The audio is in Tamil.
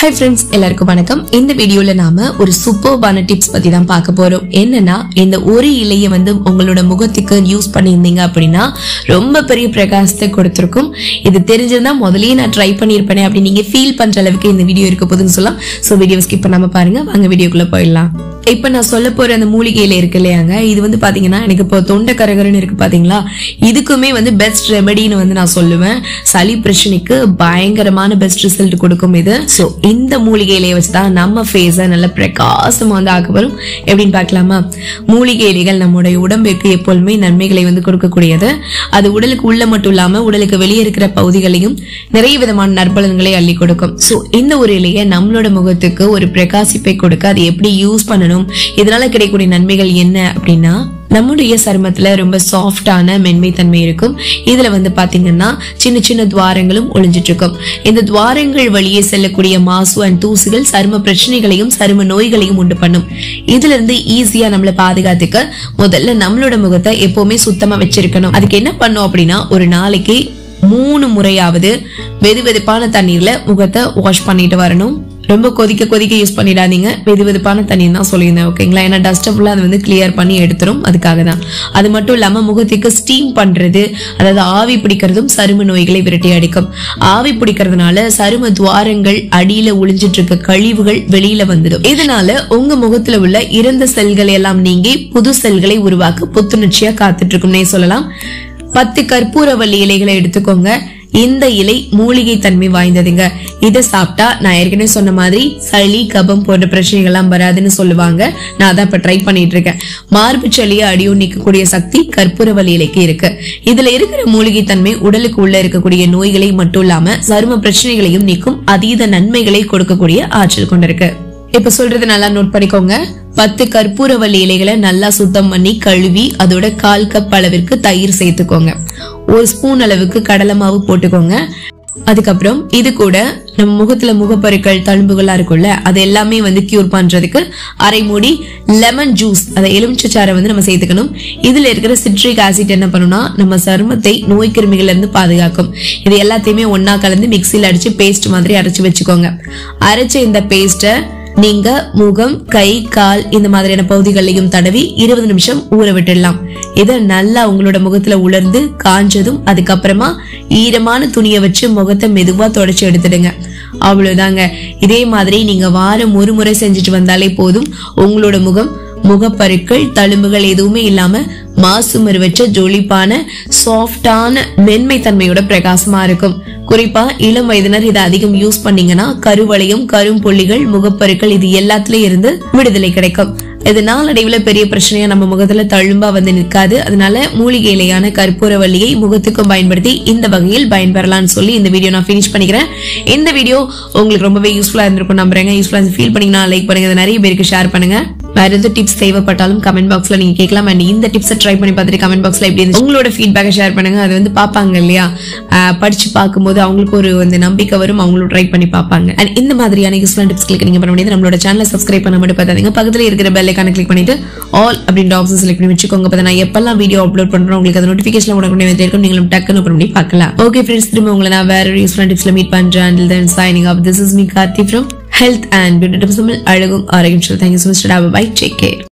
ஹாய் ஃப்ரெண்ட்ஸ் எல்லாருக்கும் வணக்கம் இந்த வீடியோல நாம ஒரு சூப்பர்பான டிப்ஸ் பத்தி தான் பார்க்க போறோம் என்னன்னா இந்த ஒரு இலையை வந்து உங்களோட முகத்துக்கு யூஸ் பண்ணியிருந்தீங்க அப்படின்னா ரொம்ப பெரிய பிரகாசத்தை கொடுத்துருக்கும் இது தெரிஞ்சிருந்தா முதல்லயே நான் ட்ரை பண்ணியிருப்பேனே அப்படி நீங்க ஃபீல் பண்ற அளவுக்கு இந்த வீடியோ இருக்க போதுன்னு சொல்லலாம் ஸோ வீடியோ ஸ்கிப் பண்ணாம பாருங்க வாங்க வீடியோக்குள்ள போயிடலாம் இப்ப நான் சொல்ல போற அந்த மூலிகை இலை இருக்கு இல்லையாங்க இது வந்து பாத்தீங்கன்னா எனக்கு இப்போ தொண்டை கரகரன்னு இருக்கு பாத்தீங்களா இதுக்குமே வந்து பெஸ்ட் ரெமெடின்னு வந்து நான் சொல்லுவேன் சளி பிரச்சனைக்கு பயங்கரமான பெஸ்ட் ரிசல்ட் கொடுக்கும் இது சோ இந்த மூலிகை இலையை வச்சுதான் நம்ம ஃபேஸ நல்ல பிரகாசமா வந்து ஆக்க வரும் எப்படின்னு பார்க்கலாமா மூலிகை இலைகள் நம்முடைய உடம்பிற்கு எப்பொழுதுமே நன்மைகளை வந்து கொடுக்கக்கூடியது அது உடலுக்கு உள்ள மட்டும் இல்லாம உடலுக்கு வெளியே இருக்கிற பகுதிகளையும் நிறைய விதமான நற்பலன்களை அள்ளி கொடுக்கும் சோ இந்த ஒரு இலையை நம்மளோட முகத்துக்கு ஒரு பிரகாசிப்பை கொடுக்க அது எப்படி யூஸ் பண்ணணும் இதனால கிடைக்கக்கூடிய நன்மைகள் என்ன அப்படின்னா நம்முடைய சருமத்துல ரொம்ப சாஃப்டான மென்மை தன்மை இருக்கும் இதுல வந்து பாத்தீங்கன்னா சின்ன சின்ன துவாரங்களும் ஒளிஞ்சிட்டு இருக்கும் இந்த துவாரங்கள் வழியே செல்லக்கூடிய மாசு அண்ட் தூசுகள் சரும பிரச்சனைகளையும் சரும நோய்களையும் உண்டு பண்ணும் இதுல இருந்து ஈஸியா நம்மள பாதுகாத்துக்க முதல்ல நம்மளோட முகத்தை எப்பவுமே சுத்தமா வச்சிருக்கணும் அதுக்கு என்ன பண்ணும் அப்படின்னா ஒரு நாளைக்கு மூணு முறையாவது வெது வெதுப்பான தண்ணீர்ல முகத்தை வாஷ் பண்ணிட்டு வரணும் ரொம்ப கொதிக்க கொதிக்க யூஸ் பண்ணிடாதீங்க வெது வெதுப்பான தண்ணீர் தான் சொல்லியிருந்தேன் ஓகேங்களா ஏன்னா டஸ்ட்டை ஃபுல்லாக அது வந்து கிளியர் பண்ணி எடுத்துரும் அதுக்காக தான் அது மட்டும் இல்லாமல் முகத்துக்கு ஸ்டீம் பண்ணுறது அதாவது ஆவி பிடிக்கிறதும் சரும நோய்களை விரட்டி அடிக்கும் ஆவி பிடிக்கிறதுனால சரும துவாரங்கள் அடியில ஒளிஞ்சிட்டு இருக்க கழிவுகள் வெளியில வந்துடும் இதனால உங்க முகத்துல உள்ள இறந்த செல்கள் எல்லாம் நீங்கி புது செல்களை உருவாக்க புத்துணர்ச்சியா காத்துட்டு இருக்கும்னே சொல்லலாம் பத்து கற்பூரவள்ளி இலைகளை எடுத்துக்கோங்க இந்த இலை மூலிகை தன்மை வாய்ந்ததுங்க இதை சாப்பிட்டா நான் ஏற்கனவே சொன்ன மாதிரி சளி கபம் போன்ற பிரச்சனைகள்லாம் வராதுன்னு சொல்லுவாங்க நான் அதான் இப்ப ட்ரை பண்ணிட்டு இருக்கேன் மார்பு சளியை அடியும் நீக்கக்கூடிய சக்தி கற்பூரவள்ளி இலைக்கு இருக்கு இதுல இருக்கிற மூலிகை தன்மை உடலுக்கு உள்ள இருக்கக்கூடிய நோய்களை மட்டும் இல்லாம சரும பிரச்சனைகளையும் நீக்கும் அதீத நன்மைகளை கொடுக்கக்கூடிய ஆற்றல் கொண்டிருக்கு இப்ப சொல்றது நல்லா நோட் பண்ணிக்கோங்க பத்து கற்பூரவள்ளி இலைகளை நல்லா சுத்தம் பண்ணி கழுவி அதோட கால் கப் அளவிற்கு தயிர் சேர்த்துக்கோங்க ஒரு ஸ்பூன் அளவுக்கு கடலை மாவு போட்டுக்கோங்க அதுக்கப்புறம் இது கூட நம்ம முகத்துல முகப்பருக்கள் தழும்புகளா இருக்கும்ல அது எல்லாமே வந்து கியூர் பண்றதுக்கு அரை மூடி லெமன் ஜூஸ் அதை எலுமிச்சச்சாரை வந்து நம்ம சேர்த்துக்கணும் இதுல இருக்கிற சிட்ரிக் ஆசிட் என்ன பண்ணும்னா நம்ம சருமத்தை நோய் கிருமிகள்ல இருந்து பாதுகாக்கும் இது எல்லாத்தையுமே ஒன்னா கலந்து மிக்சியில் அடிச்சு பேஸ்ட் மாதிரி அரைச்சு வச்சுக்கோங்க அரைச்ச இந்த பேஸ்ட்டை நீங்க முகம் கை கால் இந்த மாதிரியான பகுதிகளையும் தடவி இருபது நிமிஷம் ஊற விட்டுடலாம் இதை நல்லா உங்களோட முகத்துல உலர்ந்து காஞ்சதும் அதுக்கப்புறமா ஈரமான துணியை வச்சு முகத்தை மெதுவா தொடச்சு எடுத்துடுங்க அவ்வளவுதாங்க இதே மாதிரி நீங்க வாரம் ஒரு முறை செஞ்சுட்டு வந்தாலே போதும் உங்களோட முகம் முகப்பருக்கள் தழும்புகள் எதுவுமே இல்லாம மாசு மறுவற்ற ஜொலிப்பான சாஃப்டான மென்மை தன்மையோட பிரகாசமா இருக்கும் குறிப்பா இளம் வயதினர் இதை அதிகம் யூஸ் பண்ணீங்கன்னா கருவளையம் கரும்புள்ளிகள் முகப்பருக்கள் இது எல்லாத்துலயும் இருந்து விடுதலை கிடைக்கும் இது நாளடைவுல பெரிய பிரச்சனையா நம்ம முகத்துல தழும்பா வந்து நிற்காது அதனால மூலிகை இலையான கற்பூரவல்லியை முகத்துக்கும் பயன்படுத்தி இந்த வகையில் பயன்பெறலாம்னு சொல்லி இந்த வீடியோ நான் ஃபினிஷ் பண்ணிக்கிறேன் இந்த வீடியோ உங்களுக்கு ரொம்பவே யூஸ்ஃபுல்லா இருந்திருக்கும் நம்புறேங்க யூஸ்ஃபுல்லா ஃபீல் பண்ணீங்கன்னா லைக் பண்ணுங்க இதை நிறைய பேருக்கு ஷேர் பண்ணுங்க வேற எது டிப்ஸ் தேவைப்பட்டாலும் கமெண்ட் பாக்ஸ்ல நீங்க கேட்கலாம் அண்ட் இந்த டிப்ஸை ட்ரை பண்ணி பார்த்துட்டு கமெண்ட் பாக்ஸ்ல எப்படி இருந்துச்சு உங்களோட ஃபீட்பேக்கை ஷேர் பண்ணுங்க அது வந்து பார்ப்பாங்க இல்லையா ஆஹ் படிச்சு பார்க்கும்போது அவங்களுக்கு ஒரு வந்து நம்பிக்கை வரும் அவங்களும் ட்ரை பண்ணி பார்ப்பாங்க அண்ட் இந்த மாதிரியான யூஸ்ஃபுல்லான டிப்ஸ் கிளிக் நீங்க பண்ண முடியாது நம்மளோட சேனலை சப்ஸ்கிரைப் பண்ண மட்டும் பார்த்தாதீங்க பக்கத்துல இருக்கிற பெல் ஐக்கான கிளிக் பண்ணிட்டு ஆல் அப்படின்ற ஆப்ஷன் செலக்ட் பண்ணி வச்சுக்கோங்க அப்ப நான் எப்பெல்லாம் வீடியோ அப்லோட் பண்றோம் உங்களுக்கு அந்த நோட்டிஃபிகேஷன் உடனே வந்து இருக்கும் நீங்களும் டக்குன்னு open பண்ணி பார்க்கலாம் ஓகே ஃப்ரெண்ட்ஸ் திரும்ப உங்களை நான் வேற யூஸ்ஃபுல்லான டிப்ஸ்ல மீட் பண்றேன் until then signing off this is me Karthi from health and beauty tips Tamil அழகும் ஆரோக்கியம் thank you so much bye take care